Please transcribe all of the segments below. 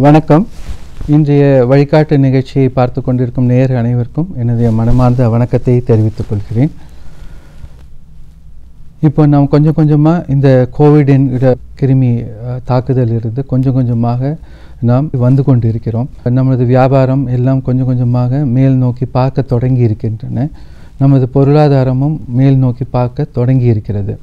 வணக்கம் இன்றைய வழிகாட்டு நிகழ்ச்சியை பார்த்து கொண்டிருக்கும் நேர் அனைவருக்கும் எனது மனமார்ந்த வணக்கத்தை தெரிவித்துக் கொள்கிறேன் இப்போ நாம் கொஞ்சம் கொஞ்சமாக இந்த கோவிட் என்கிற கிருமி அஹ், தாக்குதலிலிருந்து கொஞ்சம் கொஞ்சமாக நாம் வந்து கொண்டிருக்கிறோம் நமது வியாபாரம் எல்லாம் கொஞ்சம் கொஞ்சமாக மேல் நோக்கி பார்க்க தொடங்கி இருக்கின்றன நமது பொருளாதாரமும் மேல் நோக்கி பார்க்க தொடங்கி இருக்கிறது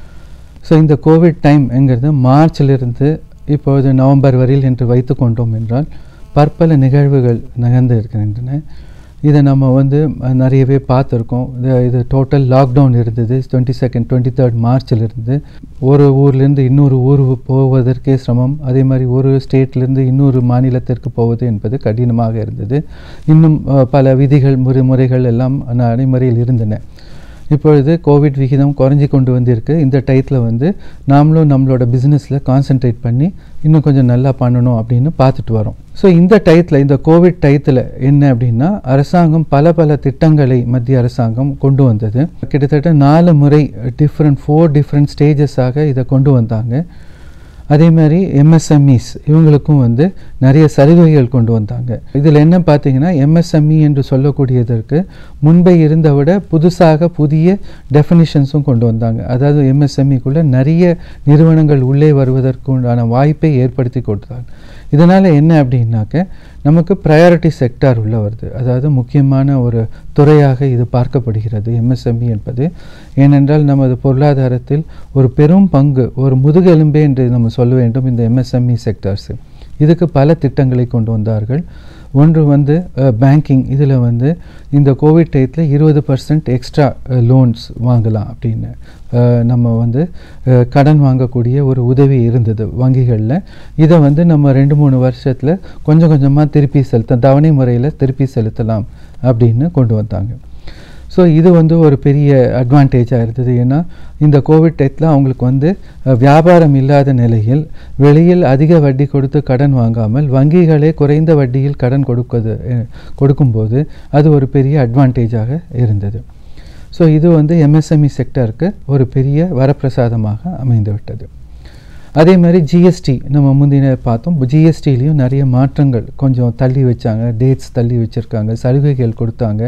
ஸோ இந்த கோவிட் டைம் என்கிறது மார்ச்சிலிருந்து இப்பொழுது நவம்பர் வரையில் என்று வைத்துக்கொண்டோம் என்றால் பற்பல நிகழ்வுகள் நிகழ்ந்து இருக்கின்றன இதை நம்ம வந்து அஹ், நிறையவே பார்த்துருக்கோம் இது இது டோட்டல் லாக்டவுன் இருந்தது டுவெண்ட்டி செகண்ட் டுவெண்ட்டி தேர்ட் மார்ச்லேருந்து ஒரு ஊர்லேருந்து இன்னொரு ஊர் போவதற்கே சிரமம் அதே மாதிரி ஒரு ஸ்டேட்லேருந்து இன்னொரு மாநிலத்திற்கு போவது என்பது கடினமாக இருந்தது இன்னும் அஹ், பல விதிகள் முறை முறைகள் எல்லாம் நடைமுறையில் இருந்தன இப்பொழுது கோவிட் விகிதம் குறைஞ்சி கொண்டு வந்திருக்கு இந்த டயத்தில் வந்து நாமளும் நம்மளோட பிஸ்னஸில் கான்சென்ட்ரேட் பண்ணி இன்னும் கொஞ்சம் நல்லா பண்ணணும் அப்படின்னு பார்த்துட்டு வரோம் ஸோ இந்த டயத்தில் இந்த கோவிட் டயத்தில் என்ன அப்படின்னா அரசாங்கம் பல பல திட்டங்களை மத்திய அரசாங்கம் கொண்டு வந்தது கிட்டத்தட்ட நாலு முறை டிஃப்ரெண்ட் ஃபோர் டிஃப்ரெண்ட் ஸ்டேஜஸாக இதை கொண்டு வந்தாங்க அதே மாதிரி எம்எஸ்எம்இஸ் இவங்களுக்கும் வந்து நிறைய சலுகைகள் கொண்டு வந்தாங்க இதில் என்ன பார்த்தீங்கன்னா எம்எஸ்எம்இ என்று சொல்லக்கூடியதற்கு முன்பை இருந்த விட புதுசாக புதிய டெஃபினிஷன்ஸும் கொண்டு வந்தாங்க அதாவது எம்எஸ்எம்இக்குள்ளே நிறைய நிறுவனங்கள் உள்ளே வருவதற்கு உண்டான வாய்ப்பை ஏற்படுத்தி கொடுத்தாங்க இதனால் என்ன அப்படின்னாக்க நமக்கு ப்ரையாரிட்டி செக்டார் உள்ள வருது அதாவது முக்கியமான ஒரு துறையாக இது பார்க்கப்படுகிறது எம்எஸ்எம்இ என்பது ஏனென்றால் நமது பொருளாதாரத்தில் ஒரு பெரும் பங்கு ஒரு முதுகெலும்பே என்று நம்ம சொல்ல வேண்டும் இந்த எம்எஸ்எம்இ செக்டார்ஸ் இதுக்கு பல திட்டங்களை கொண்டு வந்தார்கள் ஒன்று வந்து பேங்கிங் இதில் வந்து இந்த கோவிட் டயத்தில் இருபது பர்சன்ட் எக்ஸ்ட்ரா லோன்ஸ் வாங்கலாம் அப்படின்னு அஹ், நம்ம வந்து அஹ், கடன் வாங்கக்கூடிய ஒரு உதவி இருந்தது வங்கிகளில் இதை வந்து நம்ம ரெண்டு மூணு வருஷத்தில் கொஞ்சம் கொஞ்சமாக திருப்பி செலுத்த தவணை முறையில் திருப்பி செலுத்தலாம் அப்படின்னு கொண்டு வந்தாங்க ஸோ இது வந்து ஒரு பெரிய அட்வான்டேஜாக இருந்தது ஏன்னா இந்த கோவிட் டயத்தில் அவங்களுக்கு வந்து அஹ், வியாபாரம் இல்லாத நிலையில் வெளியில் அதிக வட்டி கொடுத்து கடன் வாங்காமல் வங்கிகளே குறைந்த வட்டியில் கடன் கொடுக்குது அஹ், கொடுக்கும்போது அது ஒரு பெரிய அட்வான்டேஜாக இருந்தது ஸோ இது வந்து எம்எஸ்எம்இ செக்டருக்கு ஒரு பெரிய வரப்பிரசாதமாக அமைந்து விட்டது அதே மாதிரி ஜிஎஸ்டி நம்ம முந்தின பார்த்தோம் ஜிஎஸ்டிலையும் நிறைய மாற்றங்கள் கொஞ்சம் தள்ளி வச்சாங்க டேட்ஸ் தள்ளி வச்சுருக்காங்க சலுகைகள் கொடுத்தாங்க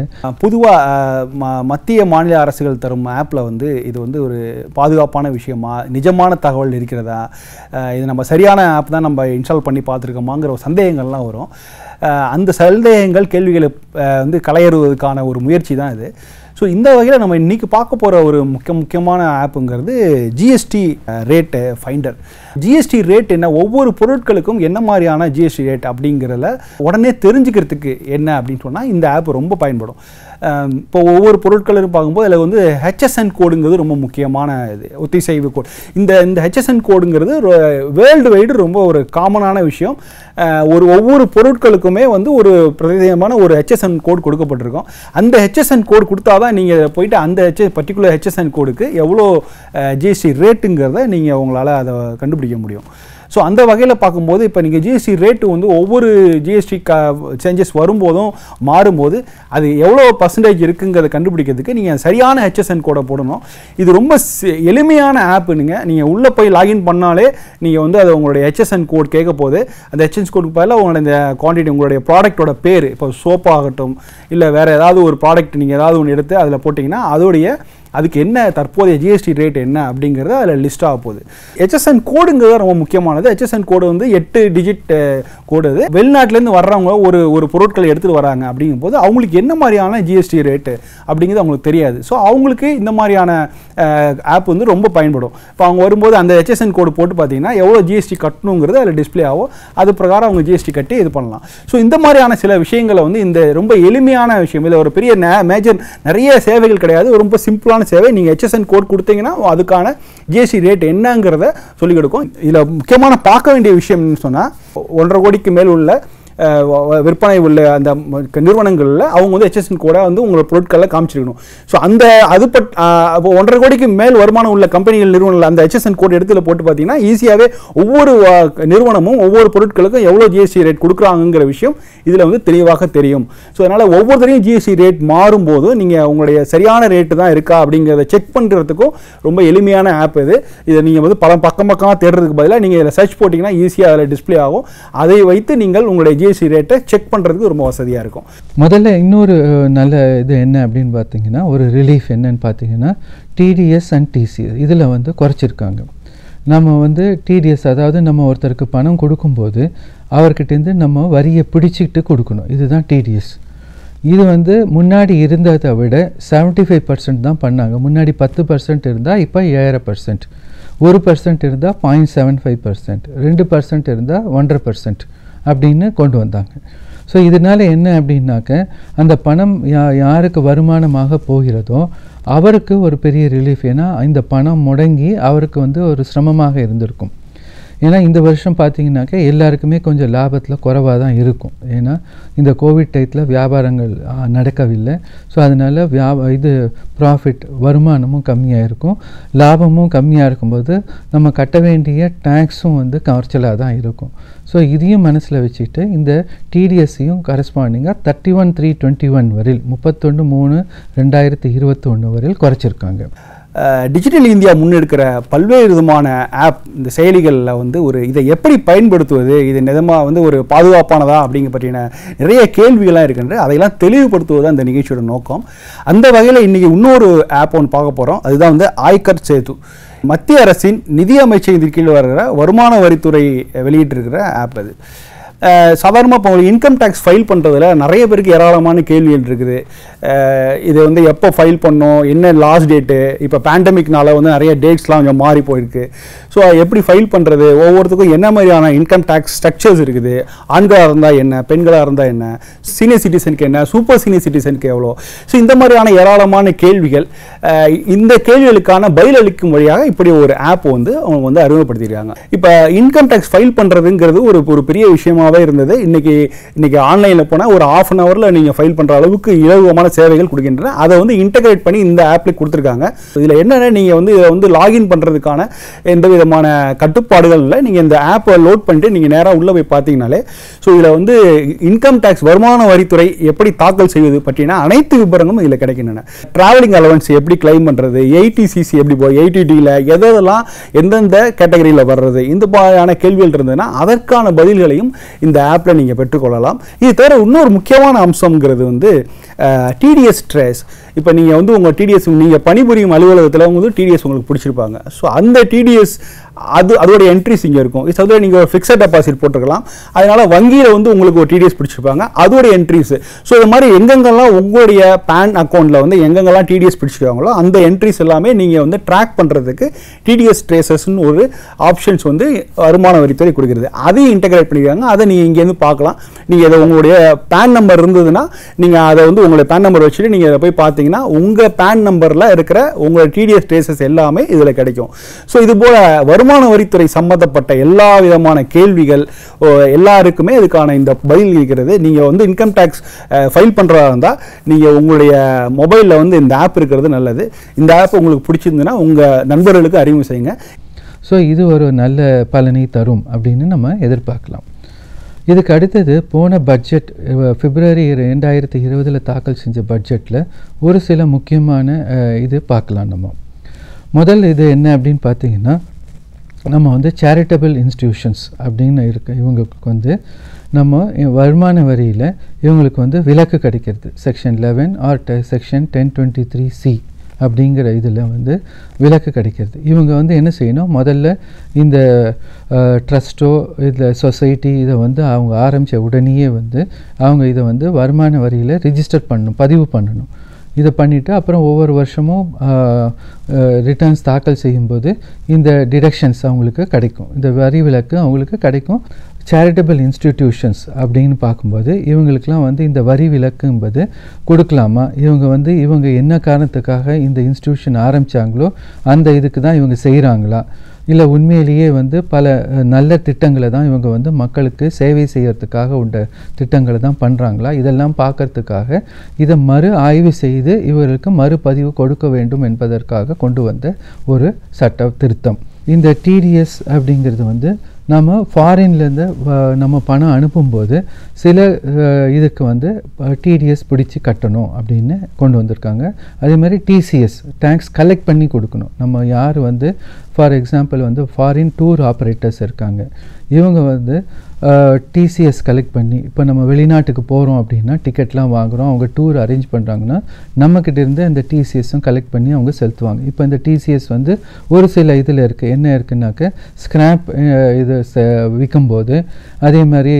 பொதுவாக மத்திய மாநில அரசுகள் தரும் ஆப்பில் வந்து இது வந்து ஒரு பாதுகாப்பான விஷயமா நிஜமான தகவல் இருக்கிறதா அஹ் இது நம்ம சரியான ஆப் தான் நம்ம இன்ஸ்டால் பண்ணி பார்த்துருக்கோமாங்கிற ஒரு சந்தேகங்கள்லாம் வரும் அஹ் அந்த சந்தேகங்கள் கேள்விகளை அஹ் வந்து களையறுவதற்கான ஒரு முயற்சி தான் இது ஸோ இந்த வகையில் நம்ம இன்றைக்கி பார்க்க போகிற ஒரு முக்கிய முக்கியமான ஆப்புங்கிறது GST rate finder GST rate என்ன ஒவ்வொரு பொருட்களுக்கும் என்ன மாதிரியான ஜிஎஸ்டி ரேட் அப்படிங்கிறத உடனே தெரிஞ்சுக்கிறதுக்கு என்ன அப்படின்னு சொன்னால் இந்த ஆப் ரொம்ப பயன்படும் அஹ் இப்போ ஒவ்வொரு பொருட்களும் பார்க்கும்போது அதில் வந்து ஹெச்எஸ்என் கோடுங்கிறது ரொம்ப முக்கியமான இது ஒத்திசைவு கோடு இந்த இந்த ஹெச்எஸ்என் கோடுங்கிறது வேர்ல்டு வைடு ரொம்ப ஒரு காமனான விஷயம் அஹ் ஒரு ஒவ்வொரு பொருட்களுக்குமே வந்து ஒரு பிரத்யேகமான ஒரு ஹெச்எஸ்என் கோட் கொடுக்கப்பட்டிருக்கும் அந்த ஹெச்எஸ்என் கோட் கொடுத்தா தான் நீங்கள் போயிட்டு அந்த ஹெச் பர்டிகுலர் ஹெச்எஸ்என் கோடுக்கு எவ்வளோ ஜிஎஸ்டி ரேட்டுங்கிறத நீங்கள் உங்களால் அதை கண்டுபிடிக்க முடியும் ஸோ அந்த வகையில் பார்க்கும்போது இப்போ நீங்கள் ஜிஎஸ்டி ரேட்டு வந்து ஒவ்வொரு ஜிஎஸ்டி க சேஞ்சஸ் வரும்போதும் மாறும்போது அது எவ்வளோ பர்சன்டேஜ் இருக்குங்கிறத கண்டுபிடிக்கிறதுக்கு நீங்கள் சரியான ஹெச்எஸ்என் கோடை போடணும் இது ரொம்ப சி- எளிமையான ஆப்புனுங்க நீங்கள் உள்ளே போய் லாகின் பண்ணாலே நீங்கள் வந்து அது உங்களுடைய ஹெச்எஸ்என் கோட் கேட்க போகுது அந்த ஹெச்எஸ் கோடுக்கு பதிலாக உங்களோட இந்த குவான்டிட்டி உங்களுடைய ப்ராடக்ட்டோட பேர் இப்போ சோப் ஆகட்டும் இல்லை வேறு ஏதாவது ஒரு ப்ராடக்ட் நீங்கள் ஏதாவது ஒன்று எடுத்து அதில் போட்டிங்கன்னா அதோடைய அதுக்கு என்ன தற்போதைய ஜிஎஸ்டி ரேட் என்ன அப்படிங்கிறது அதில் லிஸ்ட் ஆக போகுது ஹெச்எஸ்என் கோடுங்கிறது ரொம்ப முக்கியமானது ஹெச்எஸ்என் கோடு வந்து எட்டு டிஜிட் கோடு அது வெளிநாட்டிலேருந்து வர்றவங்க ஒரு ஒரு பொருட்களை எடுத்துகிட்டு வராங்க அப்படிங்கும்போது அவங்களுக்கு என்ன மாதிரியான ஜிஎஸ்டி ரேட்டு அப்படிங்கிறது அவங்களுக்கு தெரியாது ஸோ அவங்களுக்கு இந்த மாதிரியான ஆப் வந்து ரொம்ப பயன்படும் இப்போ அவங்க வரும்போது அந்த ஹெச்எஸ்என் கோடு போட்டு பார்த்தீங்கன்னா எவ்வளோ ஜிஎஸ்டி கட்டணுங்கிறது அதில் டிஸ்ப்ளே ஆகும் அது பிரகாரம் அவங்க ஜிஎஸ்டி கட்டி இது பண்ணலாம் ஸோ இந்த மாதிரியான சில விஷயங்களை வந்து இந்த ரொம்ப எளிமையான விஷயம் இதில் ஒரு பெரிய மேஜர் நிறைய சேவைகள் கிடையாது ரொம்ப சிம்பிளான சேவை நீங்கள் ஹெச்எஸ்என் கோட் கொடுத்தீங்கன்னா அதுக்கான ஜிஎஸ்டி ரேட் என்னங்கிறத சொல்லிக் கொடுக்கும் இதில் முக்கியமான பார்க்க வேண்டிய விஷயம் என்னன்னு சொன்னால் ஒன்றரை கோடிக்கு மேல் உள்ள அஹ், வ- வ- விற்பனை உள்ள அந்த ம- நிறுவனங்களில் அவங்க வந்து ஹெச்எஸ்என் கோடை வந்து உங்களோட பொருட்களை காமிச்சிருக்கணும் ஸோ அந்த அது பட் அஹ், அப்போ ஒன்றரை கோடிக்கு மேல் வருமானம் உள்ள கம்பெனிகள் நிறுவனங்கள் அந்த ஹெச்எஸ்என் கோட் இடத்துல போட்டு பார்த்தீங்கன்னா ஈஸியாகவே ஒவ்வொரு அஹ், நிறுவனமும் ஒவ்வொரு பொருட்களுக்கும் எவ்வளோ ஜிஎஸ்டி ரேட் கொடுக்குறாங்கங்கிற விஷயம் இதில் வந்து தெளிவாக தெரியும் ஸோ அதனால் ஒவ்வொருத்தரையும் ஜிஎஸ்டி ரேட் மாறும்போது நீங்கள் உங்களுடைய சரியான ரேட்டு தான் இருக்கா அப்படிங்கிறத செக் பண்ணுறதுக்கும் ரொம்ப எளிமையான ஆப் இது இதை நீங்கள் வந்து பல பக்கம் பக்கமாக தேடுறதுக்கு பதிலாக நீங்கள் இதில் சர்ச் போட்டிங்கன்னா ஈஸியாக அதில் டிஸ்ப்ளே ஆகும் அதை வைத்து நீங்கள் உங்களுடைய ஜிஎஸ்டி ரேட்டை செக் பண்ணுறதுக்கு ரொம்ப வசதியாக இருக்கும் முதல்ல இன்னொரு அஹ், நல்ல இது என்ன அப்படின்னு பார்த்தீங்கன்னா ஒரு ரிலீஃப் என்னன்னு பார்த்தீங்கன்னா டிடிஎஸ் அண்ட் டிசிஎஸ் இதில் வந்து குறைச்சிருக்காங்க நம்ம வந்து டிடிஎஸ் அதாவது நம்ம ஒருத்தருக்கு பணம் கொடுக்கும்போது அவர்கிட்டேருந்து நம்ம வரியை பிடிச்சிக்கிட்டு கொடுக்கணும் இதுதான் டிடிஎஸ் இது வந்து முன்னாடி இருந்ததை விட 75% ஃபைவ் பர்சன்ட் தான் பண்ணாங்க முன்னாடி பத்து பர்சன்ட் இருந்தால் இப்போ ஏழரை பர்சன்ட் ஒரு பர்சன்ட் இருந்தால் பாயிண்ட் செவன் ஃபைவ் பர்சன்ட் ரெண்டு பர்சன்ட் இருந்தால் ஒன்றரை பர்சன்ட் அப்படின்னு கொண்டு வந்தாங்க ஸோ இதனால் என்ன அப்படின்னாக்க அந்த பணம் யா யாருக்கு வருமானமாக போகிறதோ அவருக்கு ஒரு பெரிய ரிலீஃப் ஏன்னா இந்த பணம் முடங்கி அவருக்கு வந்து ஒரு சிரமமாக இருந்திருக்கும் ஏன்னா இந்த வருஷம் பார்த்தீங்கன்னாக்க எல்லாருக்குமே கொஞ்சம் லாபத்தில் குறைவாக தான் இருக்கும் ஏன்னா இந்த கோவிட் டயத்தில் வியாபாரங்கள் ஆ, நடக்கவில்லை ஸோ அதனால் வியாப இது ப்ராஃபிட் வருமானமும் கம்மியாக இருக்கும் லாபமும் கம்மியாக இருக்கும்போது நம்ம கட்ட வேண்டிய டேக்ஸும் வந்து குறைச்சலாக தான் இருக்கும் ஸோ இதையும் மனசில் வச்சுட்டு இந்த டிடிஎஸ்ஸையும் கரஸ்பாண்டிங்காக thirty one three twenty one வரையில் முப்பத்தொன்று மூணு ரெண்டாயிரத்தி இருபத்தொன்று வரையில் குறைச்சிருக்காங்க அஹ், டிஜிட்டல் இந்தியா முன்னெடுக்கிற பல்வேறு விதமான ஆப் இந்த செயலிகளில் வந்து ஒரு இதை எப்படி பயன்படுத்துவது இது நிஜமாக வந்து ஒரு பாதுகாப்பானதா அப்படிங்கிற பற்றின நிறைய கேள்விகள்லாம் இருக்கின்ற அதையெல்லாம் தெளிவுபடுத்துவது தான் இந்த நிகழ்ச்சியோட நோக்கம் அந்த வகையில் இன்றைக்கி இன்னொரு ஆப் ஒன்று பார்க்க போகிறோம் அதுதான் வந்து ஆய்கர் சேது மத்திய அரசின் நிதி அமைச்சகத்தின் கீழ் வருகிற வருமான வரித்துறை வெளியிட்டிருக்கிற ஆப் அது சாதாரணமாக இப்போ ஒரு இன்கம் டேக்ஸ் ஃபைல் பண்ணுறதுல நிறைய பேருக்கு ஏராளமான கேள்விகள் இருக்குது அஹ் இது வந்து எப்போ ஃபைல் பண்ணோம் என்ன லாஸ்ட் டேட்டு இப்போ பேண்டமிக்னால வந்து நிறைய டேட்ஸ்லாம் கொஞ்சம் மாறி போயிருக்கு ஸோ எப்படி ஃபைல் பண்ணுறது ஒவ்வொருத்துக்கும் என்ன மாதிரியான இன்கம் டேக்ஸ் ஸ்ட்ரக்சர்ஸ் இருக்குது ஆண்களாக இருந்தால் என்ன பெண்களாக இருந்தால் என்ன சீனியர் சிட்டிசனுக்கு என்ன சூப்பர் சீனியர் சிட்டிசனுக்கு எவ்வளோ ஸோ இந்த மாதிரியான ஏராளமான கேள்விகள் அஹ் இந்த கேள்விகளுக்கான பதில் அளிக்கும் வழியாக இப்படி ஒரு ஆப் வந்து அவங்க வந்து அறிமுகப்படுத்தியிருக்காங்க இப்போ இன்கம் டேக்ஸ் ஃபைல் பண்ணுறதுங்கிறது ஒரு ஒரு பெரிய விஷயமாவே இருந்தது இன்னைக்கு இன்னைக்கு ஆன்லைனில் போனால் ஒரு ஆஃப் அன் ஹவரில் நீங்கள் ஃபைல் பண்ணுற அளவுக்கு இலகுவமான சேவைகள் கொடுக்கின்றன அதை வந்து இன்டகிரேட் பண்ணி இந்த ஆப்பில் கொடுத்துருக்காங்க இதில் என்னென்ன நீங்கள் வந்து இதை வந்து லாகின் பண்ணுறதுக்கான எந்த விதமான கட்டுப்பாடுகள் இல்லை நீங்கள் இந்த ஆப்பை லோட் பண்ணிட்டு நீங்கள் நேராக உள்ளே போய் பார்த்தீங்கனாலே ஸோ இதில் வந்து இன்கம் டேக்ஸ் வருமான வரித்துறை எப்படி தாக்கல் செய்வது பற்றின அனைத்து விவரங்களும் இதில் கிடைக்கின்றன டிராவலிங் அலவன்ஸ் எப்படி கிளைம் பண்ணுறது எயிட்டிசிசி எப்படி போ எயிட்டிடியில் எதெல்லாம் எந்தெந்த கேட்டகரியில் வர்றது இந்த மாதிரியான கேள்விகள் இருந்ததுன்னா அதற்கான பதில்களையும் இந்த ஆப்பில் நீங்கள் பெற்றுக்கொள்ளலாம் இது தவிர இன்னொரு முக்கியமான அம்சம்ங்கிறது வந்து டிடிஎஸ் ட்ரேஸ் இப்போ நீங்கள் வந்து உங்கள் டிடிஎஸ் நீங்கள் பணிபுரியும் அலுவலகத்தில் வந்து டிடிஎஸ் உங்களுக்கு பிடிச்சிருப்பாங்க ஸோ அந்த டிடிஎஸ் அது அதோட என்ட்ரிஸ் இங்கே இருக்கும் இது தவிர நீங்கள் ஃபிக்ஸட் டெபாசிட் போட்டிருக்கலாம் அதனால் வங்கியில் வந்து உங்களுக்கு ஒரு டிடிஎஸ் பிடிச்சிருப்பாங்க அதோட என்ட்ரிஸ் ஸோ இது மாதிரி எங்கெங்கெல்லாம் உங்களுடைய பேன் அக்கௌண்ட்டில் வந்து எங்கெங்கெல்லாம் டிடிஎஸ் பிடிச்சிருக்காங்களோ அந்த என்ட்ரிஸ் எல்லாமே நீங்கள் வந்து ட்ராக் பண்ணுறதுக்கு டிடிஎஸ் ட்ரேசஸ்னு ஒரு ஆப்ஷன்ஸ் வந்து வருமான வரித்துறை கொடுக்குறது அதையும் இன்டகிரேட் பண்ணியிருக்காங்க அதை நீங்கள் இங்கேருந்து பார்க்கலாம் நீங்கள் இதை உங்களுடைய பேன் நம்பர் இருந்ததுன்னா நீங்கள் அதை வந்து உங்களுடைய பேன் நம்பர் வச்சுட்டு நீங்கள் இதை போய் பார்த்தீங்கன்னா உங்கள் பேன் நம்பரில் இருக்கிற உங்களோட டிடிஎஸ் ட்ரேசஸ் எல்லாமே இதில் கிடைக்கும் ஸோ இது போல வருமான வரித்துறை சம்பந்தப்பட்ட எல்லா விதமான கேள்விகள் ஓ, எல்லாருக்குமே இதுக்கான இந்த பதில் இருக்கிறது நீங்கள் வந்து இன்கம் டேக்ஸ் ஃபைல் பண்ணுறதா இருந்தால் நீங்கள் உங்களுடைய மொபைலில் வந்து இந்த ஆப் இருக்கிறது நல்லது இந்த ஆப் உங்களுக்கு பிடிச்சிருந்துன்னா உங்கள் நண்பர்களுக்கு அறிமுகம் செய்யுங்க ஸோ இது ஒரு நல்ல பலனை தரும் அப்படின்னு நம்ம எதிர்பார்க்கலாம் இதுக்கு அடுத்தது போன பட்ஜெட் அஹ், பிப்ரவரி ரெண்டாயிரத்தி இருபதில் தாக்கல் செஞ்ச பட்ஜெட்டில் ஒரு சில முக்கியமான அஹ், இது பார்க்கலாம் நம்ம முதல் இது என்ன அப்படின்னு பார்த்தீங்கன்னா நம்ம வந்து சேரிட்டபிள் இன்ஸ்டிடியூஷன்ஸ் அப்படின்னு இருக்கு இவங்களுக்கு வந்து நம்ம இ- வருமான வரியில் இவங்களுக்கு வந்து விலக்கு கிடைக்கிறது section eleven R section ten twenty three C அப்படிங்கிற இதில் வந்து விலக்கு கிடைக்கிறது இவங்க வந்து என்ன செய்யணும் முதல்ல இந்த ட்ரஸ்ட்டோ இதில் சொசைட்டி இதை வந்து அவங்க ஆரம்பித்த உடனேயே வந்து அவங்க இதை வந்து வருமான வரியில் ரிஜிஸ்டர் பண்ணணும் பதிவு பண்ணணும் இதை பண்ணிவிட்டு அப்புறம் ஒவ்வொரு வருஷமும் ரிட்டர்ன்ஸ் தாக்கல் செய்யும்போது இந்த டிடக்ஷன்ஸ் அவங்களுக்கு கிடைக்கும் இந்த வரி விலக்கு அவங்களுக்கு கிடைக்கும் சேரிட்டபிள் இன்ஸ்டிடியூஷன்ஸ் அப்படின்னு பார்க்கும்போது இவங்களுக்கெல்லாம் வந்து இந்த வரி விலக்கும்போது கொடுக்கலாமா இவங்க வந்து இவங்க என்ன காரணத்துக்காக இந்த இன்ஸ்டிடியூஷன் ஆரம்பித்தாங்களோ அந்த இதுக்கு தான் இவங்க செய்கிறாங்களா இல்லை உண்மையிலேயே வந்து பல அஹ், நல்ல திட்டங்களை தான் இவங்க வந்து மக்களுக்கு சேவை செய்யறதுக்காக உண்ட திட்டங்களை தான் பண்ணுறாங்களா இதெல்லாம் பார்க்கறதுக்காக இதை மறு ஆய்வு செய்து இவர்களுக்கு மறுபதிவு கொடுக்க வேண்டும் என்பதற்காக கொண்டு வந்த ஒரு சட்ட திருத்தம் இந்த டிடிஎஸ் அப்படிங்கிறது வந்து நம்ம ஃபாரின்லேருந்து நம்ம பணம் அனுப்பும்போது சில அஹ், இதுக்கு வந்து டிடிஎஸ் பிடிச்சி கட்டணும் அப்படின்னு கொண்டு வந்திருக்காங்க அதே மாதிரி டிசிஎஸ் டேக்ஸ் கலெக்ட் பண்ணி கொடுக்கணும் நம்ம யார் வந்து ஃபார் எக்ஸாம்பிள் வந்து ஃபாரின் டூர் ஆப்ரேட்டர்ஸ் இருக்காங்க இவங்க வந்து டிசிஎஸ் கலெக்ட் பண்ணி இப்போ நம்ம வெளிநாட்டுக்கு போகிறோம் அப்படின்னா டிக்கெட்லாம் வாங்குகிறோம் அவங்க டூர் அரேஞ்ச் பண்ணுறாங்கன்னா நம்மக்கிட்ட இருந்து அந்த டிசிஎஸும் கலெக்ட் பண்ணி அவங்க செலுத்துவாங்க இப்போ இந்த டிசிஎஸ் வந்து ஒரு சில இதில் இருக்குது என்ன இருக்குன்னாக்க ஸ்கிராப் இது ச- விற்கும்போது அதே மாதிரி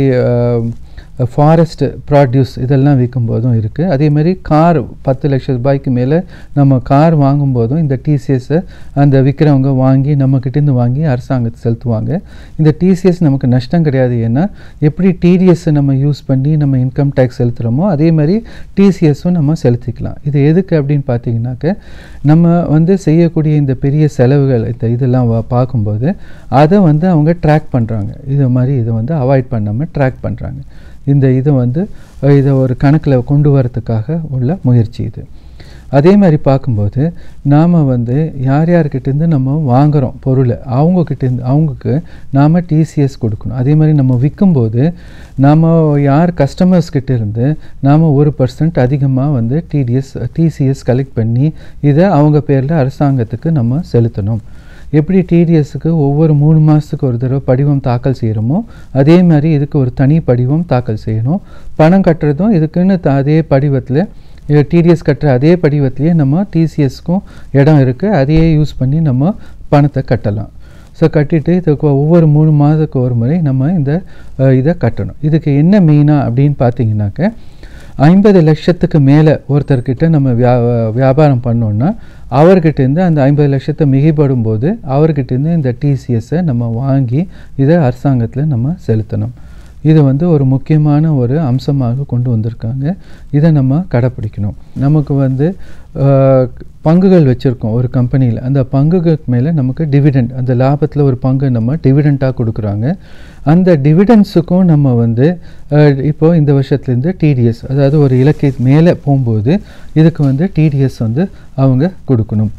ஃபாரஸ்ட் ப்ராடியூஸ் இதெல்லாம் விற்கும்போதும் இருக்குது அதே மாதிரி கார் பத்து லட்சம் ரூபாய்க்கு மேலே நம்ம கார் வாங்கும்போதும் இந்த டிசிஎஸ்ஸை அந்த விற்கிறவங்க வாங்கி நம்மக்கிட்டேருந்து வாங்கி அரசாங்கத்துக்கு செலுத்துவாங்க இந்த டிசிஎஸ் நமக்கு நஷ்டம் கிடையாது ஏன்னா எப்படி டிடிஎஸ்ஸை நம்ம யூஸ் பண்ணி நம்ம இன்கம் டேக்ஸ் செலுத்துகிறோமோ அதே மாதிரி டிசிஎஸும் நம்ம செலுத்திக்கலாம் இது எதுக்கு அப்படின்னு பார்த்தீங்கன்னாக்க நம்ம வந்து செய்யக்கூடிய இந்த பெரிய செலவுகள் இந்த இதெல்லாம் வா- பார்க்கும்போது அதை வந்து அவங்க ட்ராக் பண்ணுறாங்க இது மாதிரி இதை வந்து அவாய்ட் பண்ணாமல் ட்ராக் பண்ணுறாங்க இந்த இதை வந்து அஹ், இதை ஒரு கணக்கில் கொண்டு வரதுக்காக உள்ள முயற்சி இது அதே மாதிரி பார்க்கும்போது நாம் வந்து யார் யார்கிட்டேருந்து நம்ம வாங்குகிறோம் பொருளை அவங்கக்கிட்டேருந்து அவங்களுக்கு நாம் டிசிஎஸ் கொடுக்கணும் அதே மாதிரி நம்ம விற்கும்போது நாம் யார் கஸ்டமர்ஸ் கிட்ட இருந்து நாம் ஒரு பர்சன்ட் அதிகமாக வந்து டிடிஎஸ் டிசிஎஸ் கலெக்ட் பண்ணி இதை அவங்க பேரில் அரசாங்கத்துக்கு நம்ம செலுத்தணும் எப்படி டிடிஎஸ்க்கு ஒவ்வொரு மூணு மாதத்துக்கு ஒரு தடவை படிவம் தாக்கல் செய்கிறோமோ அதே மாதிரி இதுக்கு ஒரு தனி படிவம் தாக்கல் செய்யணும் பணம் கட்டுறதும் இதுக்குன்னு த- அதே படிவத்தில் டிடிஎஸ் கட்டுற அதே படிவத்திலேயே நம்ம டிசிஎஸ்க்கும் இடம் இருக்குது அதையே யூஸ் பண்ணி நம்ம பணத்தை கட்டலாம் ஸோ கட்டிட்டு இதுக்கு ஒவ்வொரு மூணு மாதத்துக்கு ஒரு முறை நம்ம இந்த அஹ், இதை கட்டணும் இதுக்கு என்ன மெயினாக அப்படின்னு பார்த்தீங்கன்னாக்க ஐம்பது லட்சத்துக்கு மேலே ஒருத்தர்கிட்ட நம்ம வியா வியாபாரம் பண்ணோன்னா அவர்கிட்டேருந்து அந்த ஐம்பது லட்சத்தை மிகைப்படும் போது அவர்கிட்டேருந்து இந்த டிசிஎஸ்ஸை நம்ம வாங்கி இதை அரசாங்கத்தில் நம்ம செலுத்தணும் இது வந்து ஒரு முக்கியமான ஒரு அம்சமாக கொண்டு வந்திருக்காங்க இதை நம்ம கடைப்பிடிக்கணும் நமக்கு வந்து அஹ், பங்குகள் வச்சுருக்கோம் ஒரு கம்பெனியில் அந்த பங்குகளுக்கு மேலே நமக்கு டிவிடெண்ட் அந்த லாபத்தில் ஒரு பங்கு நம்ம டிவிடெண்ட்டாக கொடுக்குறாங்க அந்த டிவிடெண்ட்ஸுக்கும் நம்ம வந்து அஹ், இப்போ இந்த வருஷத்துலேருந்து டிடிஎஸ் அதாவது ஒரு இலக்கை மேலே போகும்போது இதுக்கு வந்து டிடிஎஸ் வந்து அவங்க கொடுக்கணும்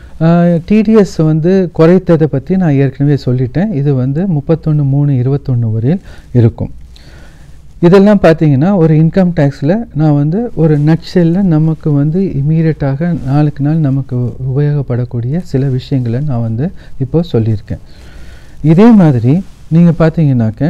டிடிஎஸ் வந்து குறைத்ததை பற்றி நான் ஏற்கனவே சொல்லிட்டேன் இது வந்து முப்பத்தொன்று மூணு இருபத்தொன்று வரையில் இருக்கும் இதெல்லாம் பார்த்தீங்கன்னா ஒரு இன்கம் டேக்ஸில் நான் வந்து ஒரு நட்செல்லில் நமக்கு வந்து இமீடியட்டாக நாளுக்கு நாள் நமக்கு உபயோகப்படக்கூடிய சில விஷயங்களை நான் வந்து இப்போ சொல்லியிருக்கேன் இதே மாதிரி நீங்கள் பார்த்தீங்கன்னாக்க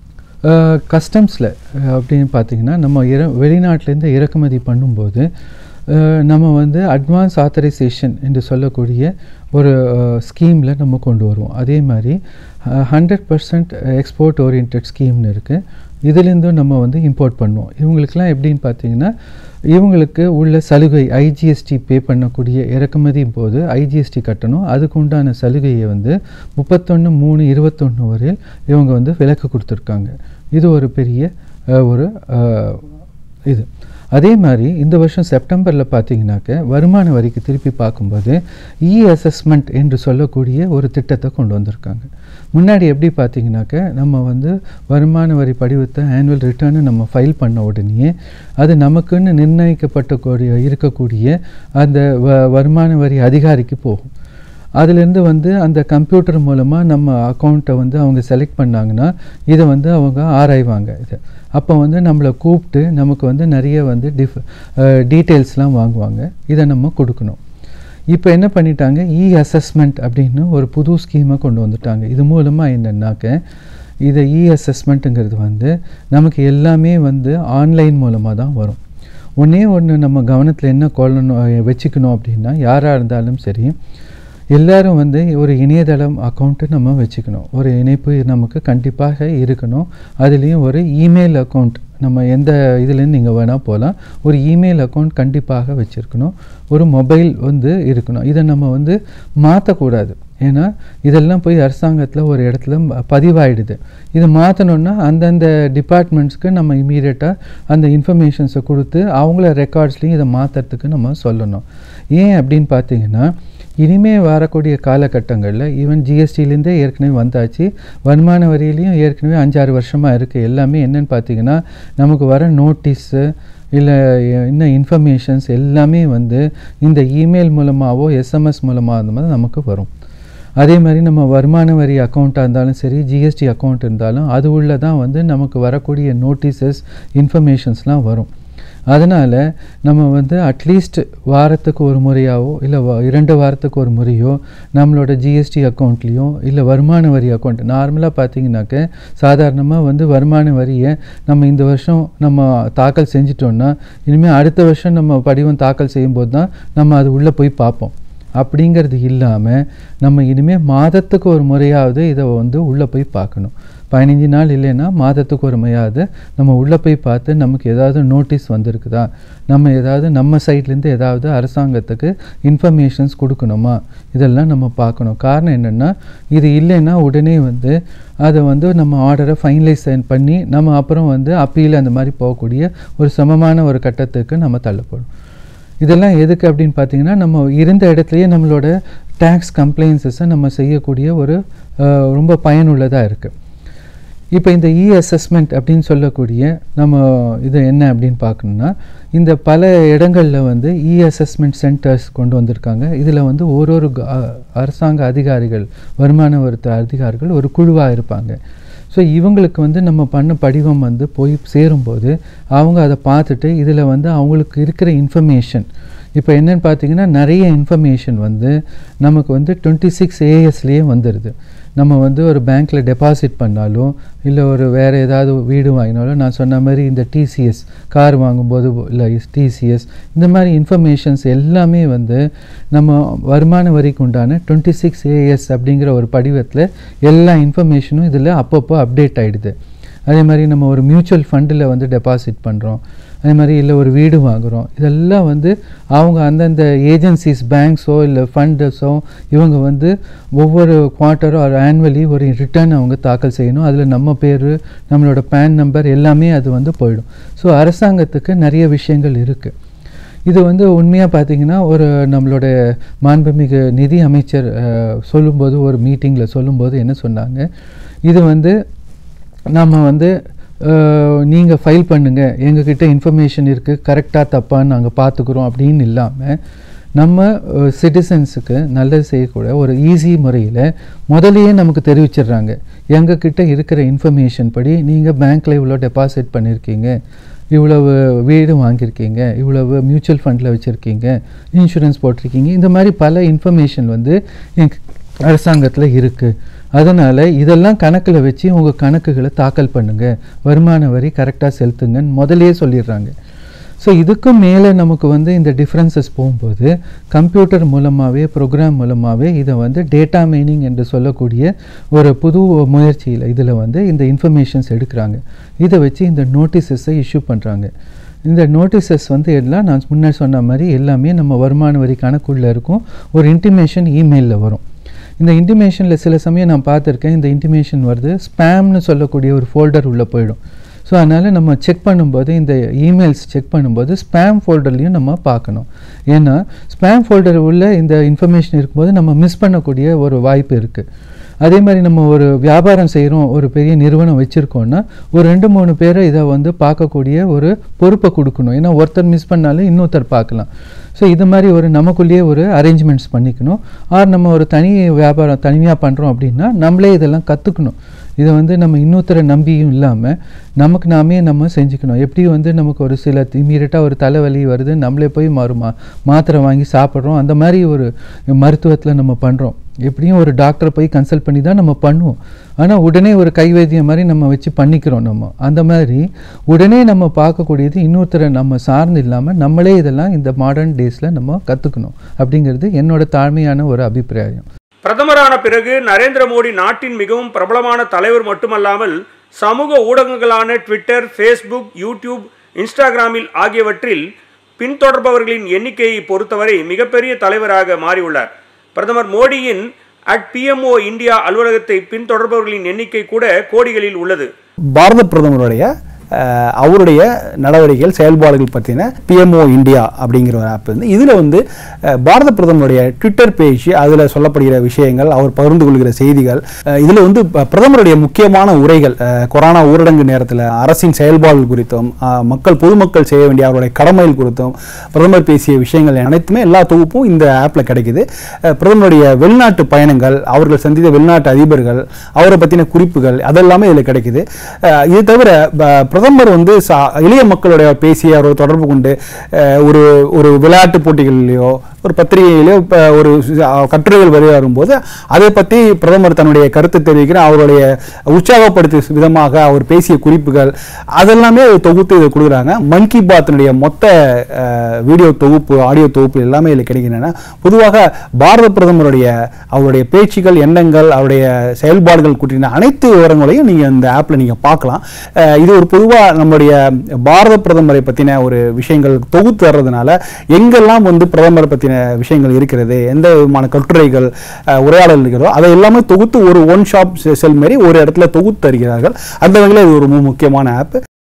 கஸ்டம்ஸில் அப்படின்னு பார்த்தீங்கன்னா நம்ம இற வெளிநாட்டிலேருந்து இறக்குமதி பண்ணும்போது அஹ், நம்ம வந்து அட்வான்ஸ் ஆத்தரைசேஷன் என்று சொல்லக்கூடிய ஒரு ஸ்கீமில் நம்ம கொண்டு வருவோம் அதே மாதிரி ஹண்ட்ரட் பர்சன்ட் எக்ஸ்போர்ட் ஓரியன்ட் ஸ்கீம்னு இருக்குது இதுலேருந்தும் நம்ம வந்து இம்போர்ட் பண்ணுவோம் இவங்களுக்கெல்லாம் எப்படின்னு பார்த்தீங்கன்னா இவங்களுக்கு உள்ள சலுகை ஐஜிஎஸ்டி பே பண்ணக்கூடிய இறக்குமதி போது ஐஜிஎஸ்டி கட்டணும் அதுக்கு உண்டான சலுகையை வந்து முப்பத்தொன்று மூணு இருபத்தொன்று வரையில் இவங்க வந்து விலக்கு கொடுத்துருக்காங்க இது ஒரு பெரிய அஹ், ஒரு அஹ், இது அதே மாதிரி இந்த வருஷம் செப்டம்பரில் பார்த்தீங்கன்னாக்க வருமான வரிக்கு திருப்பி பார்க்கும்போது இ அசஸ்மெண்ட் என்று சொல்லக்கூடிய ஒரு திட்டத்தை கொண்டு வந்திருக்காங்க முன்னாடி எப்படி பார்த்தீங்கன்னாக்க நம்ம வந்து வருமான வரி படிவத்தை ஆனுவல் ரிட்டர்னு நம்ம ஃபைல் பண்ண உடனே அது நமக்குன்னு நிர்ணயிக்கப்பட்ட கூடிய இருக்கக்கூடிய அந்த வ வருமான வரி அதிகாரிக்கு போகும் அதுலேருந்து வந்து அந்த கம்ப்யூட்டர் மூலமாக நம்ம அக்கௌண்ட்டை வந்து அவங்க செலக்ட் பண்ணாங்கன்னா இதை வந்து அவங்க ஆராய்வாங்க இதை அப்போ வந்து நம்மளை கூப்பிட்டு நமக்கு வந்து நிறைய வந்து டிஃப் டீட்டெயில்ஸ்லாம் வாங்குவாங்க இதை நம்ம கொடுக்கணும் இப்போ என்ன பண்ணிட்டாங்க இ அசஸ்மெண்ட் அப்படின்னு ஒரு புது ஸ்கீமை கொண்டு வந்துட்டாங்க இது மூலமாக என்னன்னாக்க இதை இ அசஸ்மெண்ட்டுங்கிறது வந்து நமக்கு எல்லாமே வந்து ஆன்லைன் மூலமாக தான் வரும் ஒன்றே ஒன்று நம்ம கவனத்தில் என்ன கொள்ளணும் வச்சுக்கணும் அப்படின்னா யாராக இருந்தாலும் சரி எல்லாரும் வந்து ஒரு இணையதளம் அக்கௌண்ட்டு நம்ம வச்சுக்கணும் ஒரு இணைப்பு நமக்கு கண்டிப்பாக இருக்கணும் அதுலேயும் ஒரு இமெயில் அக்கௌண்ட் நம்ம எந்த இதுலேருந்து நீங்கள் வேணால் போகலாம் ஒரு இமெயில் அக்கௌண்ட் கண்டிப்பாக வச்சுருக்கணும் ஒரு மொபைல் வந்து இருக்கணும் இதை நம்ம வந்து மாற்றக்கூடாது ஏன்னா இதெல்லாம் போய் அரசாங்கத்தில் ஒரு இடத்துல ம- பதிவாயிடுது இது மாற்றணுன்னா அந்தந்த டிபார்ட்மெண்ட்ஸ்க்கு நம்ம இமீடியட்டாக அந்த இன்ஃபர்மேஷன்ஸை கொடுத்து அவங்கள ரெக்கார்ட்ஸ்லையும் இதை மாற்றுறதுக்கு நம்ம சொல்லணும் ஏன் அப்படின்னு பார்த்தீங்கன்னா இனிமே வரக்கூடிய காலகட்டங்களில் ஈவன் ஜிஎஸ்டிலேருந்தே ஏற்கனவே வந்தாச்சு வருமான வரியிலையும் ஏற்கனவே அஞ்சாறு வருஷமாக இருக்குது எல்லாமே என்னன்னு பார்த்தீங்கன்னா நமக்கு வர நோட்டீஸு இல்லை இன்னும் இன்ஃபர்மேஷன்ஸ் எல்லாமே வந்து இந்த இமெயில் மூலமாகவோ எஸ்எம்எஸ் மூலமாக அந்த மாதிரி நமக்கு வரும் அதே மாதிரி நம்ம வருமான வரி அக்கௌண்ட்டாக இருந்தாலும் சரி ஜிஎஸ்டி அக்கௌண்ட் இருந்தாலும் அது உள்ள தான் வந்து நமக்கு வரக்கூடிய நோட்டீசஸ் இன்ஃபர்மேஷன்ஸ்லாம் வரும் அதனால் நம்ம வந்து அட்லீஸ்ட் வாரத்துக்கு ஒரு முறையாவோ இல்லை இரண்டு வாரத்துக்கு ஒரு முறையோ நம்மளோட ஜிஎஸ்டி அக்கௌண்ட்லேயோ இல்லை வருமான வரி அக்கௌண்ட் நார்மலாக பார்த்தீங்கன்னாக்க சாதாரணமாக வந்து வருமான வரியை நம்ம இந்த வருஷம் நம்ம தாக்கல் செஞ்சிட்டோம்னா இனிமேல் அடுத்த வருஷம் நம்ம படிவம் தாக்கல் செய்யும்போது தான் நம்ம அது உள்ளே போய் பார்ப்போம் அப்படிங்கிறது இல்லாமல் நம்ம இனிமேல் மாதத்துக்கு ஒரு முறையாவது இதை வந்து உள்ளே போய் பார்க்கணும் பதினஞ்சு நாள் இல்லைன்னா மாதத்துக்கு ஒரு முறையாவது நம்ம உள்ளே போய் பார்த்து நமக்கு ஏதாவது நோட்டீஸ் வந்திருக்குதா நம்ம ஏதாவது நம்ம சைட்லேருந்து ஏதாவது அரசாங்கத்துக்கு இன்ஃபர்மேஷன்ஸ் கொடுக்கணுமா இதெல்லாம் நம்ம பார்க்கணும் காரணம் என்னென்னா இது இல்லைன்னா உடனே வந்து அதை வந்து நம்ம ஆர்டரை ஃபைனலைஸ் பண்ணி நம்ம அப்புறம் வந்து அப்பீல் அந்த மாதிரி போகக்கூடிய ஒரு சமமான ஒரு கட்டத்துக்கு நம்ம தள்ளப்படும் இதெல்லாம் எதுக்கு அப்படின்னு பார்த்தீங்கன்னா நம்ம இருந்த இடத்துலையே நம்மளோட டேக்ஸ் கம்ப்ளைண்ட்ஸஸை நம்ம செய்யக்கூடிய ஒரு அஹ், ரொம்ப பயனுள்ளதாக இருக்குது இப்போ இந்த இ அசஸ்மெண்ட் அப்படின்னு சொல்லக்கூடிய நம்ம இது என்ன அப்படின்னு பார்க்கணும்னா இந்த பல இடங்களில் வந்து இ அசஸ்மெண்ட் சென்டர்ஸ் கொண்டு வந்திருக்காங்க இதில் வந்து ஒரு ஒரு க- அ- அரசாங்க அதிகாரிகள் வருமான வரித்துறை அதிகாரிகள் ஒரு குழுவாக இருப்பாங்க ஸோ இவங்களுக்கு வந்து நம்ம பண்ண படிவம் வந்து போய் சேரும்போது அவங்க அதை பார்த்துட்டு இதில் வந்து அவங்களுக்கு இருக்கிற இன்ஃபர்மேஷன் இப்போ என்னன்னு பார்த்தீங்கன்னா நிறைய இன்ஃபர்மேஷன் வந்து நமக்கு வந்து டுவெண்ட்டி சிக்ஸ் ஏஎஸ்லேயே வந்துடுது நம்ம வந்து ஒரு பேங்க்கில் டெபாசிட் பண்ணாலும் இல்லை ஒரு வேறு ஏதாவது வீடு வாங்கினாலும் நான் சொன்ன மாதிரி இந்த டிசிஎஸ் கார் வாங்கும்போது இல்லை டிசிஎஸ் இந்த மாதிரி இன்ஃபர்மேஷன்ஸ் எல்லாமே வந்து நம்ம வருமான வரிக்கு உண்டான டுவெண்ட்டி சிக்ஸ் ஏஎஸ் அப்படிங்கிற ஒரு படிவத்தில் எல்லா இன்ஃபர்மேஷனும் இதில் அப்பப்போ அப்டேட் ஆகிடுது அதே மாதிரி நம்ம ஒரு மியூச்சுவல் ஃபண்டில் வந்து டெபாசிட் பண்ணுறோம் அதே மாதிரி இல்லை ஒரு வீடு வாங்குகிறோம் இதெல்லாம் வந்து அவங்க அந்தந்த ஏஜென்சிஸ் பேங்க்ஸோ இல்லை ஃபண்டஸோ இவங்க வந்து ஒவ்வொரு குவார்ட்டரோ ஒரு ஆனுவலி ஒரு ரிட்டர்ன் அவங்க தாக்கல் செய்யணும் அதில் நம்ம பேர் நம்மளோட பேன் நம்பர் எல்லாமே அது வந்து போயிடும் ஸோ அரசாங்கத்துக்கு நிறைய விஷயங்கள் இருக்குது இது வந்து உண்மையாக பார்த்தீங்கன்னா ஒரு நம்மளோட மாண்புமிகு நிதி அமைச்சர் அஹ், சொல்லும்போது ஒரு மீட்டிங்கில் சொல்லும்போது என்ன சொன்னாங்க இது வந்து நம்ம வந்து நீங்கள் ஃபைல் பண்ணுங்கள் எங்ககிட்ட இன்ஃபர்மேஷன் இருக்குது கரெக்டாக தப்பான்னு நாங்கள் பார்த்துக்குறோம் அப்படின்னு இல்லாமல் நம்ம சிட்டிசன்ஸுக்கு நல்லது செய்யக்கூட ஒரு ஈஸி முறையில் முதலையே நமக்கு தெரிவிச்சிடுறாங்க எங்ககிட்ட இருக்கிற இன்ஃபர்மேஷன் படி நீங்கள் பேங்க்கில் இவ்வளோ டெபாசிட் பண்ணியிருக்கீங்க இவ்வளவு வீடு வாங்கியிருக்கீங்க இவ்வளவு மியூச்சுவல் ஃபண்டில் வச்சுருக்கீங்க இன்சூரன்ஸ் போட்டிருக்கீங்க இந்த மாதிரி பல இன்ஃபர்மேஷன் வந்து எங்க அரசாங்கத்தில் இருக்குது அதனால் இதெல்லாம் கணக்கில் வச்சு உங்கள் கணக்குகளை தாக்கல் பண்ணுங்கள் வருமான வரி கரெக்டாக செலுத்துங்கன்னு முதல்லயே சொல்லிடுறாங்க ஸோ இதுக்கும் மேலே நமக்கு வந்து இந்த டிஃப்ரென்சஸ் போகும்போது கம்ப்யூட்டர் மூலமாகவே ப்ரோக்ராம் மூலமாகவே இதை வந்து டேட்டா மைனிங் என்று சொல்லக்கூடிய ஒரு புது முயற்சியில் இதில் வந்து இந்த இன்ஃபர்மேஷன்ஸ் எடுக்கிறாங்க இதை வச்சு இந்த நோட்டீசஸை இஷ்யூ பண்ணுறாங்க இந்த நோட்டீசஸ் வந்து எல்லாம் நான் முன்னாடி சொன்ன மாதிரி எல்லாமே நம்ம வருமான வரி கணக்குள்ளே இருக்கும் ஒரு இன்டிமேஷன் இமெயிலில் வரும் இந்த இன்டிமேஷனில் சில சமயம் நான் பார்த்துருக்கேன் இந்த இன்டிமேஷன் வருது ஸ்பேம்னு சொல்லக்கூடிய ஒரு ஃபோல்டர் உள்ளே போயிடும் ஸோ அதனால் நம்ம செக் பண்ணும்போது இந்த இமெயில்ஸ் செக் பண்ணும்போது ஸ்பேம் ஃபோல்டர்லையும் நம்ம பார்க்கணும் ஏன்னா ஸ்பேம் ஃபோல்டர் உள்ள இந்த இன்ஃபர்மேஷன் இருக்கும்போது நம்ம மிஸ் பண்ணக்கூடிய ஒரு வாய்ப்பு இருக்குது அதே மாதிரி நம்ம ஒரு வியாபாரம் செய்கிறோம் ஒரு பெரிய நிறுவனம் வச்சுருக்கோன்னா ஒரு ரெண்டு மூணு பேரை இதை வந்து பார்க்கக்கூடிய ஒரு பொறுப்பை கொடுக்கணும் ஏன்னா ஒருத்தர் மிஸ் பண்ணாலும் இன்னொருத்தர் பார்க்கலாம் ஸோ இது மாதிரி ஒரு நமக்குள்ளேயே ஒரு அரேஞ்ச்மெண்ட்ஸ் பண்ணிக்கணும் ஆர் நம்ம ஒரு தனி வியாபாரம் தனியாக பண்ணுறோம் அப்படின்னா நம்மளே இதெல்லாம் கற்றுக்கணும் இதை வந்து நம்ம இன்னொருத்தரை நம்பியும் இல்லாமல் நமக்கு நாமே நம்ம செஞ்சுக்கணும் எப்படி வந்து நமக்கு ஒரு சில இமீடியட்டாக ஒரு தலைவலி வருது நம்மளே போய் மறு மா மாத்திரை வாங்கி சாப்பிட்றோம் அந்த மாதிரி ஒரு மருத்துவத்தில் நம்ம பண்ணுறோம் எப்படியும் ஒரு டாக்டரை போய் கன்சல்ட் பண்ணி தான் நம்ம பண்ணுவோம் ஆனால் உடனே ஒரு கைவைத்தியம் மாதிரி நம்ம வச்சு பண்ணிக்கிறோம் நம்ம அந்த மாதிரி உடனே நம்ம பார்க்கக்கூடியது இன்னொருத்தரை நம்ம சார்ந்து இல்லாமல் நம்மளே இதெல்லாம் இந்த மாடர்ன் டேஸில் நம்ம கற்றுக்கணும் அப்படிங்கிறது என்னோட தாழ்மையான ஒரு அபிப்பிராயம் பிரதமரான பிறகு நரேந்திர மோடி நாட்டின் மிகவும் பிரபலமான தலைவர் மட்டுமல்லாமல் சமூக ஊடகங்களான ட்விட்டர் ஃபேஸ்புக் யூடியூப் இன்ஸ்டாகிராமில் ஆகியவற்றில் பின்தொடர்பவர்களின் எண்ணிக்கையை பொறுத்தவரை மிகப்பெரிய தலைவராக மாறியுள்ளார் பிரதமர் மோடியின் அட் பிஎம்ஓ இந்தியா அலுவலகத்தை பின்தொடர்பவர்களின் எண்ணிக்கை கூட கோடிகளில் உள்ளது பாரத பிரதமருடைய அஹ், அவருடைய நடவடிக்கைகள் செயல்பாடுகள் பற்றின பிஎம்ஓ இந்தியா அப்படிங்கிற ஒரு ஆப் வந்து இதில் வந்து அஹ், பாரத பிரதமருடைய ட்விட்டர் பேஜ் அதில் சொல்லப்படுகிற விஷயங்கள் அவர் பகிர்ந்து கொள்கிற செய்திகள் இதில் வந்து ப- பிரதமருடைய முக்கியமான உரைகள் அஹ், கொரோனா ஊரடங்கு நேரத்தில் அரசின் செயல்பாடுகள் குறித்தும் அஹ், மக்கள் பொதுமக்கள் செய்ய வேண்டிய அவருடைய கடமைகள் குறித்தும் பிரதமர் பேசிய விஷயங்கள் அனைத்துமே எல்லா தொகுப்பும் இந்த ஆப்பில் கிடைக்குது அஹ், பிரதமருடைய வெளிநாட்டு பயணங்கள் அவர்கள் சந்தித்த வெளிநாட்டு அதிபர்கள் அவரை பற்றின குறிப்புகள் அதெல்லாமே இதில் கிடைக்குது அஹ், இது தவிர ப- பிரதமர் வந்து சா- எளிய மக்களுடைய பேசி அவரை தொடர்பு கொண்டு அஹ், ஒரு ஒரு விளையாட்டு போட்டிகளிலேயோ ஒரு பத்திரிகையிலேயோ இப்போ ஒரு சி- அஹ், கட்டுரைகள் வெளியே வரும்போது அதை பற்றி பிரதமர் தன்னுடைய கருத்து தெரிவிக்கிற அவருடைய உற்சாகப்படுத்தும் விதமாக அவர் பேசிய குறிப்புகள் அதெல்லாமே தொகுத்து இதை கொடுக்குறாங்க மன் கி பாத்தினுடைய மொத்த அஹ், வீடியோ தொகுப்பு ஆடியோ தொகுப்பு எல்லாமே இதில் கிடைக்கின்றன பொதுவாக பாரத பிரதமருடைய அவருடைய பேச்சுகள் எண்ணங்கள் அவருடைய செயல்பாடுகள் குறித்த அனைத்து விவரங்களையும் நீங்கள் இந்த ஆப்பில் நீங்கள் பார்க்கலாம் அஹ், இது ஒரு பொதுவாக நம்முடைய பாரத பிரதமரை பற்றின ஒரு விஷயங்கள் தொகுத்து தர்றதுனால எங்கெல்லாம் வந்து பிரதமர் பற்றின விஷயங்கள் இருக்கிறது எந்த விதமான கட்டுரைகள் அஹ், உரையாடல் இருக்கிறதோ அதை எல்லாமே தொகுத்து ஒரு ஒன் ஷாப் செல் மாரி ஒரு இடத்துல தொகுத்து தருகிறார்கள் அந்த வகையில் இது ஒரு மு- முக்கியமான ஆப்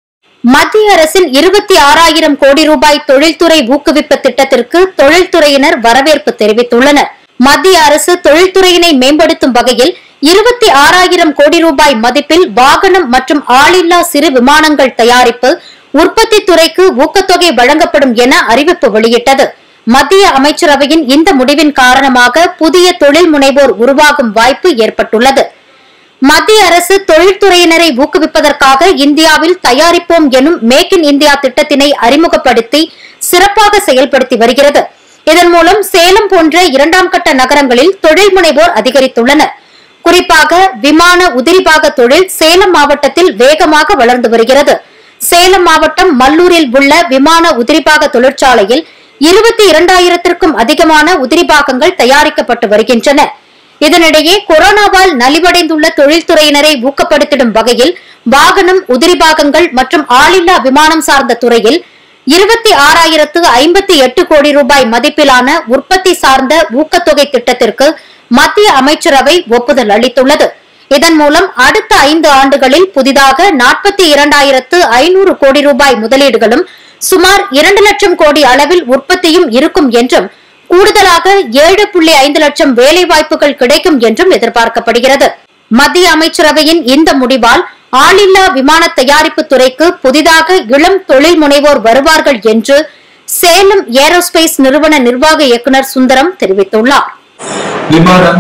மத்திய அரசின் இருபத்தி ஆறாயிரம் கோடி ரூபாய் தொழில்துறை ஊக்குவிப்பு திட்டத்திற்கு தொழில்துறையினர் வரவேற்பு தெரிவித்துள்ளனர் மத்திய அரசு தொழில்துறையினை மேம்படுத்தும் வகையில் இருபத்தி ஆறாயிரம் கோடி ரூபாய் மதிப்பில் வாகனம் மற்றும் ஆளில்லா சிறு விமானங்கள் தயாரிப்பு உற்பத்தி துறைக்கு ஊக்கத்தொகை வழங்கப்படும் என அறிவிப்பு வெளியிட்டது மத்திய அமைச்சரவையின் இந்த முடிவின் காரணமாக புதிய தொழில் முனைவோர் உருவாகும் வாய்ப்பு ஏற்பட்டுள்ளது மத்திய அரசு தொழில்துறையினரை ஊக்குவிப்பதற்காக இந்தியாவில் தயாரிப்போம் எனும் மேக் இன் இந்தியா திட்டத்தினை அறிமுகப்படுத்தி சிறப்பாக செயல்படுத்தி வருகிறது இதன் மூலம் சேலம் போன்ற இரண்டாம் கட்ட நகரங்களில் தொழில் முனைவோர் அதிகரித்துள்ளனர் குறிப்பாக விமான உதிரிபாக தொழில் சேலம் மாவட்டத்தில் வேகமாக வளர்ந்து வருகிறது சேலம் மாவட்டம் மல்லூரில் உள்ள விமான உதிரிபாக தொழிற்சாலையில் இருபத்தி இரண்டாயிரத்திற்கும் அதிகமான உதிரிபாகங்கள் தயாரிக்கப்பட்டு வருகின்றன இதனிடையே கொரோனாவால் நலிவடைந்துள்ள தொழில்துறையினரை ஊக்கப்படுத்திடும் வகையில் வாகனம் உதிரிபாகங்கள் மற்றும் ஆளில்லா விமானம் சார்ந்த துறையில் இருபத்தி ஆறாயிரத்து ஐம்பத்தி எட்டு கோடி ரூபாய் மதிப்பிலான உற்பத்தி சார்ந்த ஊக்கத்தொகை திட்டத்திற்கு மத்திய அமைச்சரவை ஒப்புதல் அளித்துள்ளது இதன் மூலம் அடுத்த ஐந்து ஆண்டுகளில் புதிதாக நாற்பத்தி இரண்டாயிரத்து ஐநூறு கோடி ரூபாய் முதலீடுகளும் சுமார் இரண்டு லட்சம் கோடி அளவில் உற்பத்தியும் இருக்கும் என்றும் கூடுதலாக ஏழு புள்ளி ஐந்து லட்சம் வேலைவாய்ப்புகள் கிடைக்கும் என்றும் எதிர்பார்க்கப்படுகிறது மத்திய அமைச்சரவையின் இந்த முடிவால் ஆளில்லா விமான தயாரிப்பு துறைக்கு புதிதாக இளம் தொழில் முனைவோர் வருவார்கள் என்று சேலம் ஏரோஸ்பேஸ் நிறுவன நிர்வாக இயக்குனர் சுந்தரம் தெரிவித்துள்ளார் விமானம்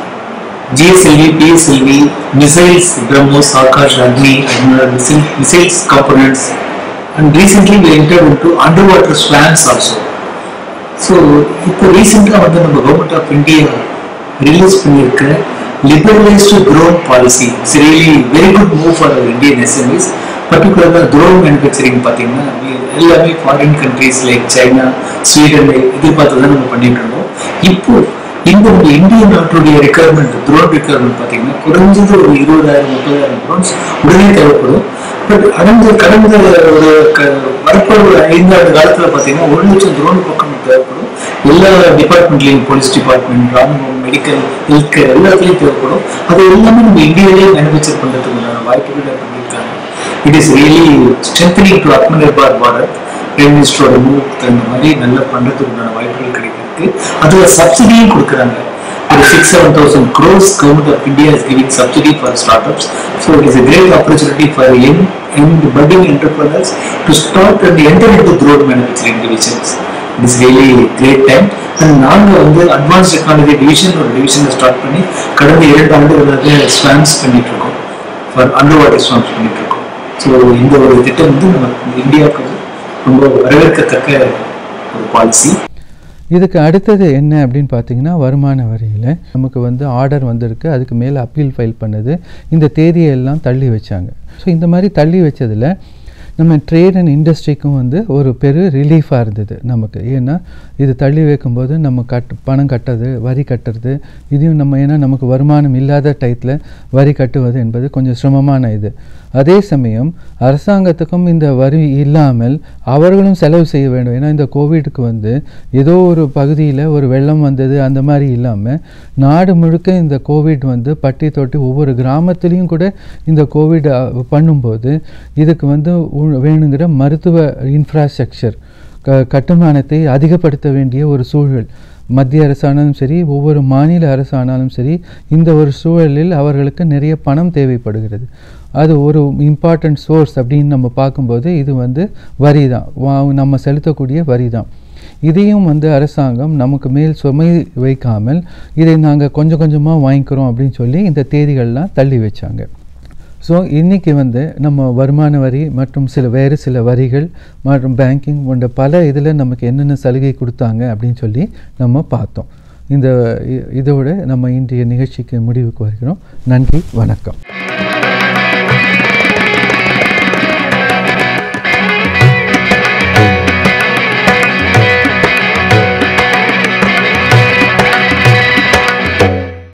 GSLV PSLV missiles BrahMos Akash Agni missiles components and recently we entered into underwater swans also so இப்போ ரீசெண்டாக வந்து நம்ம கவர்மெண்ட் ஆஃப் இந்தியா ரிலீஸ் பண்ணியிருக்க liberalised drone policy it's really very good move for Indian SMEs பர்டிகுலராக ட்ரோன் மேனுஃபேக்சரிங் பார்த்தீங்கன்னா எல்லாமே foreign countries like China Sweden எதிர்பார்த்து தான் நம்ம பண்ணிட்டு இருந்தோம் இப்போ இந்த நம்ம இந்திய நாட்டுடைய ரெக்குயர்மெண்ட் ட்ரோன் ரெக்குயர்மெண்ட் பார்த்தீங்கன்னா குறைஞ்சது ஒரு இருபதாயிரம் முப்பதாயிரம் ட்ரோன்ஸ் உடனே தேவைப்படும் பட் அடைஞ்ச கடந்த ஒரு க- வரப்போற ஒரு ஐந்தாண்டு காலத்துல பார்த்தீங்கன்னா ஒரு லட்சம் ட்ரோன் பக்கம் தேவைப்படும் எல்லா டிபார்ட்மெண்ட்லையும் போலீஸ் டிபார்ட்மெண்ட் ராணுவம் மெடிக்கல் ஹெல்த் கேர் எல்லாத்துலேயும் தேவைப்படும் அது எல்லாமே நம்ம இந்தியாவிலேயே மேனுஃபேக்சர் பண்ணுறதுக்கு உண்டான வாய்ப்புகள் பண்ணியிருக்காங்க it is really strengthening to Atmanirbhar Bharat prime மினிஸ்டரோட மூவ் தகுந்த மாதிரி நல்லா பண்ணுறதுக்கு உண்டான வாய்ப்புகள் கிடைக்கிறதுக்கு அதில் சப்சிடியும் கொடுக்குறாங்க ஒரு six seven thousand crores government of India is giving subsidy for startups so it is a great opportunity for young and budding entrepreneurs to start and enter into drone manufacturing divisions. It is really great time. And நாங்கள் வந்து advance technology division ஒரு டிவிஷனை start பண்ணி கடந்த இரண்டு ஆண்டுகளாக swarms பண்ணிட்டு இருக்கோம் for under water swarms பண்ணிட்டு இருக்கோம் ஸோ இந்த ஒரு திட்டம் வந்து நம்ம இந்தியாவுக்கு ரொம்ப வரவேற்கத்தக்க ஒரு பாலிசி இதுக்கு அடுத்தது என்ன அப்படின்னு பார்த்தீங்கன்னா வருமான வரியில் நமக்கு வந்து ஆர்டர் வந்திருக்கு அதுக்கு மேலே அப்பீல் ஃபைல் பண்ணது இந்த தேதியை எல்லாம் தள்ளி வச்சாங்க ஸோ இந்த மாதிரி தள்ளி வச்சதில் நம்ம ட்ரேட் அண்ட் இண்டஸ்ட்ரிக்கும் வந்து ஒரு பெரு ரிலீஃபாக இருந்தது நமக்கு ஏன்னா இது தள்ளி வைக்கும்போது நம்ம கட் பணம் கட்டுறது வரி கட்டுறது இதையும் நம்ம ஏன்னா நமக்கு வருமானம் இல்லாத டயத்தில் வரி கட்டுவது என்பது கொஞ்சம் சிரமமான இது அதே சமயம் அரசாங்கத்துக்கும் இந்த வரி இல்லாமல் அவர்களும் செலவு செய்ய வேண்டும் ஏன்னா இந்த கோவிடுக்கு வந்து ஏதோ ஒரு பகுதியில் ஒரு வெள்ளம் வந்தது அந்த மாதிரி இல்லாமல் நாடு முழுக்க இந்த கோவிட் வந்து பட்டி தொட்டி ஒவ்வொரு கிராமத்துலேயும் கூட இந்த கோவிட் அ, பண்ணும்போது இதுக்கு வந்து உ- வேணுங்கிற மருத்துவ இன்ஃப்ராஸ்ட்ரக்சர் க கட்டுமானத்தை அதிகப்படுத்த வேண்டிய ஒரு சூழல் மத்திய அரசானாலும் சரி ஒவ்வொரு மாநில அரசானாலும் சரி இந்த ஒரு சூழலில் அவர்களுக்கு நிறைய பணம் தேவைப்படுகிறது அது ஒரு இம்பார்ட்டன்ட் சோர்ஸ் அப்படின்னு நம்ம பார்க்கும்போது இது வந்து வரி தான் வா- நம்ம செலுத்தக்கூடிய வரி தான் இதையும் வந்து அரசாங்கம் நமக்கு மேல் சுமை வைக்காமல் இதை நாங்கள் கொஞ்சம் கொஞ்சமாக வாங்கிக்கிறோம் அப்படின்னு சொல்லி இந்த தேதிகள்லாம் தள்ளி வச்சாங்க ஸோ இன்றைக்கி வந்து நம்ம வருமான வரி மற்றும் சில வேறு சில வரிகள் மற்றும் பேங்கிங் போன்ற பல இதில் நமக்கு என்னென்ன சலுகை கொடுத்தாங்க அப்படின்னு சொல்லி நம்ம பார்த்தோம் இந்த இ- இதோட நம்ம இன்றைய நிகழ்ச்சிக்கு முடிவுக்கு வருகிறோம் நன்றி வணக்கம்